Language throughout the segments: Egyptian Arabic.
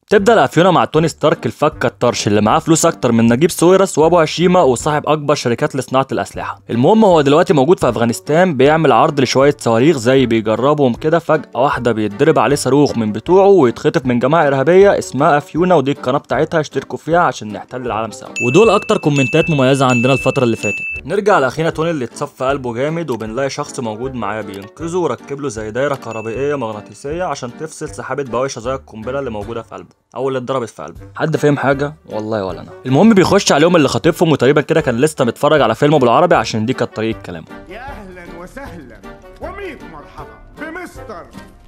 تبدا الافيونه مع توني ستارك الفكه الطرش اللي معاه فلوس اكتر من نجيب ساويرس وابو هشيمه وصاحب اكبر شركات لصناعه الاسلحه المهم هو دلوقتي موجود في افغانستان بيعمل عرض لشويه صواريخ زي بيجربهم كده فجاه واحده بيتضرب عليه صاروخ من بتوعه ويتخطف من جماعه ارهابيه اسمها افيونا ودي القناه بتاعتها اشتركوا فيها عشان نحتل العالم سوا ودول اكتر كومنتات مميزه عندنا الفتره اللي فاتت نرجع لاخينا توني اللي اتصف قلبه جامد وبنلاقي شخص موجود معاه بينقذه وركب له زي دايره كهربائيه مغناطيسيه عشان تفصل سحابه بوايشه زي القنبله اللي موجوده في قلبه او اللي اتضربت في قلبه حد فاهم حاجه والله ولا انا المهم بيخش عليهم اللي خاطفهم وتقريبا كده كان لسه متفرج على فيلم بالعربي عشان دي كانت طريقه كلامه يا اهلا وسهلا وميت مرحبا بمستر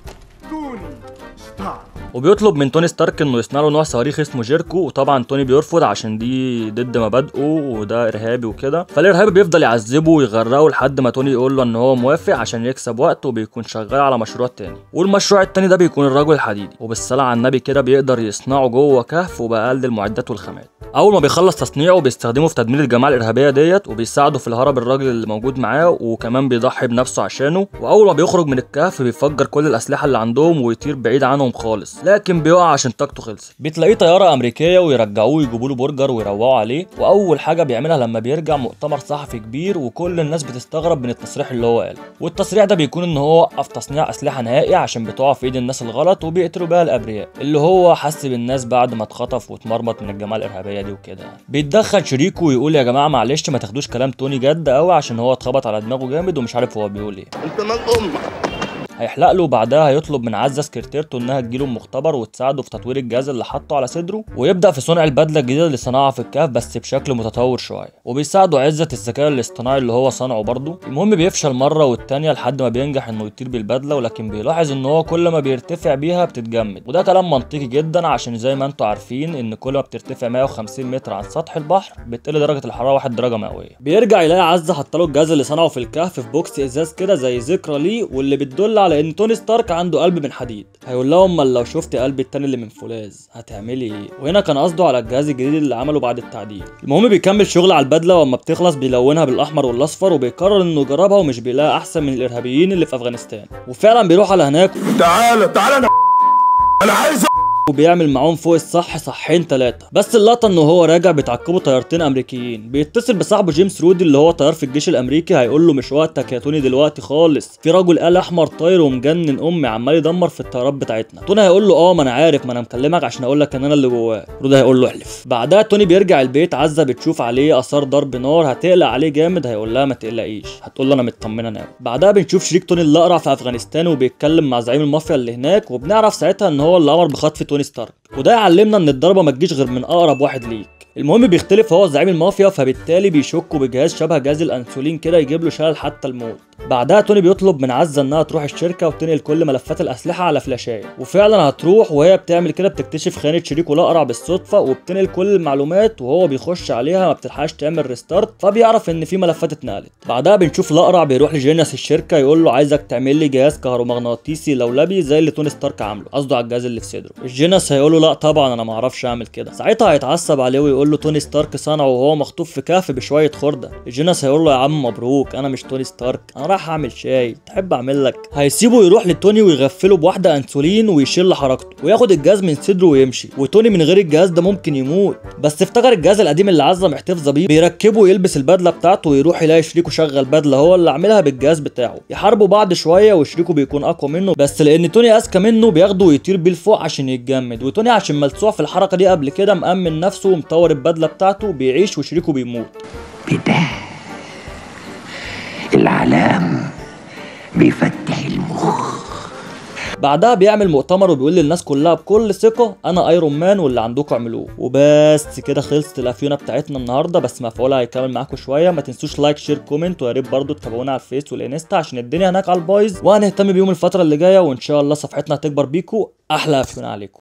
توني ستار وبيطلب من توني ستارك انه يصنع له نوع صواريخ اسمه جيركو وطبعا توني بيرفض عشان دي ضد مبادئه وده ارهابي وكده فالارهابي بيفضل يعذبه ويغرقه لحد ما توني يقول له ان هو موافق عشان يكسب وقت وبيكون شغال على مشروع تاني والمشروع التاني ده بيكون الرجل الحديدي وبالصلاه على النبي كده بيقدر يصنعه جوه كهف وبأقل المعدات والخامات اول ما بيخلص تصنيعه بيستخدمه في تدمير الجماعه الارهابيه ديت وبيساعده في الهرب الراجل اللي موجود معاه وكمان بيضحي بنفسه عشانه واول ما بيخرج من الكهف بيفجر كل الاسلحه اللي عندهم ويطير بعيد عنهم خالص لكن بيقع عشان طاقته خلصت بتلاقيه طياره امريكيه ويرجعوه ويجيبوا له برجر ويروقوا عليه واول حاجه بيعملها لما بيرجع مؤتمر صحفي كبير وكل الناس بتستغرب من التصريح اللي هو قاله والتصريح ده بيكون ان هو وقف تصنيع اسلحه نهائي عشان بتقع في ايد الناس الغلط وبيقتلوا بيها الابرياء اللي هو حس بالناس بعد ما اتخطف واتمرمط من الجماعه الارهابيه دي وكده بيتدخل شريكه ويقول يا جماعه معلش ما تاخدوش كلام توني جد قوي عشان هو اتخبط على دماغه جامد ومش عارف هو بيقول ايه انت من امك هيحلق له بعدها هيطلب من عزه سكرتيرته انها تجيله المختبر وتساعده في تطوير الجهاز اللي حاطه على صدره ويبدا في صنع البدله الجديده اللي صنعها في الكهف بس بشكل متطور شويه وبيساعده عزه الذكاء الاصطناعي اللي هو صنعه برضه المهم بيفشل مره والتانيه لحد ما بينجح انه يطير بالبدله ولكن بيلاحظ ان هو كل ما بيرتفع بيها بتتجمد وده كلام منطقي جدا عشان زي ما انتم عارفين ان كل ما بترتفع 150 متر عن سطح البحر بتقل درجه الحراره 1 درجه مئويه بيرجع يلاقي عزه حاطه له الجهاز اللي صنعه في الكهف في بوكس ازاز كده زي ذكرى ليه واللي بتدل على ان توني ستارك عنده قلب من حديد هيقول لها امال لو شفت قلب التاني اللي من فولاذ هتعملي ايه وهنا كان قصده على الجهاز الجديد اللي عمله بعد التعديل المهم بيكمل شغل على البدله واما بتخلص بيلونها بالاحمر والاصفر وبيقرر انه يجربها ومش بيلاقي احسن من الارهابيين اللي في افغانستان وفعلا بيروح على هناك تعالى تعالى انا انا عايز وبيعمل معاهم فوق الصح صحين ثلاثة بس اللقطة ان هو راجع بيتعقبوا طيارتين امريكيين بيتصل بصاحبه جيمس رودي اللي هو طيار في الجيش الامريكي هيقول له مش وقتك يا توني دلوقتي خالص في رجل آل احمر طاير ومجنن امي عمال يدمر في الطيارات بتاعتنا توني هيقول له اه ما انا عارف ما انا مكلمك عشان اقول لك ان انا اللي جواه رودي هيقول له احلف بعدها توني بيرجع البيت عزة بتشوف عليه اثار ضرب نار هتقلق عليه جامد هيقول لها ما تقلقيش هتقول له انا مطمنه ناوي بعدها بنشوف شريك توني اللي اقرع في افغانستان وبيتكلم مع زعيم المافيا اللي هناك وبنعرف ساعتها ان هو اللي امر بخطف توني ستارك وده يعلمنا ان الضربه ما تجيش غير من اقرب واحد ليك المهم بيختلف هو زعيم المافيا فبالتالي بيشكوا بجهاز شبه جهاز الانسولين كده يجيب له شلل حتى الموت بعدها توني بيطلب من عزة انها تروح الشركه وتنقل كل ملفات الاسلحه على فلاشايه وفعلا هتروح وهي بتعمل كده بتكتشف خانه شريكه الاقرع بالصدفه وبتنقل كل المعلومات وهو بيخش عليها ما بتلحقش تعمل ريستارت فبيعرف ان في ملفات اتنقلت بعدها بنشوف الاقرع بيروح لجينيوس الشركه يقول له عايزك تعمل لي جهاز كهرومغناطيسي لولبي زي اللي توني ستارك عامله قصده على الجهاز اللي في صدره الجينيوس هيقول له لا طبعا انا ما اعرفش اعمل كده ساعتها هيتعصب عليه ويقول له توني ستارك صنعه وهو مخطوف في كهف بشويه خرده الجينيوس هيقول له يا عم مبروك انا مش توني ستارك انا رايح اعمل شاي تحب اعمل لك هيسيبه يروح لتوني ويغفله بواحده انسولين ويشيل حركته وياخد الجهاز من صدره ويمشي وتوني من غير الجهاز ده ممكن يموت بس افتكر الجهاز القديم اللي عزه محتفظه بيه بيركبه ويلبس البدله بتاعته ويروح يلاقي شريكه شغل بدله هو اللي عاملها بالجهاز بتاعه يحاربوا بعض شويه وشريكه بيكون اقوى منه بس لان توني اذكى منه بياخده ويطير بيه لفوق عشان يتجمد وتوني عشان ملسوع في الحركه دي قبل كده مأمن نفسه ومطور البدله بتاعته بيعيش وشريكه بيموت بده العلام بيفتح المخ بعدها بيعمل مؤتمر وبيقول للناس كلها بكل ثقه انا ايرون مان واللي عندكم اعملوه وبس كده خلصت الافيونه بتاعتنا النهارده بس مفعولها هيكمل معاكم شويه ما تنسوش لايك شير كومنت ويا ريت برضه تتابعونا على الفيس والانستا عشان الدنيا هناك على البايظ وهنهتم بيهم الفتره اللي جايه وان شاء الله صفحتنا هتكبر بيكم احلى افيونه عليكم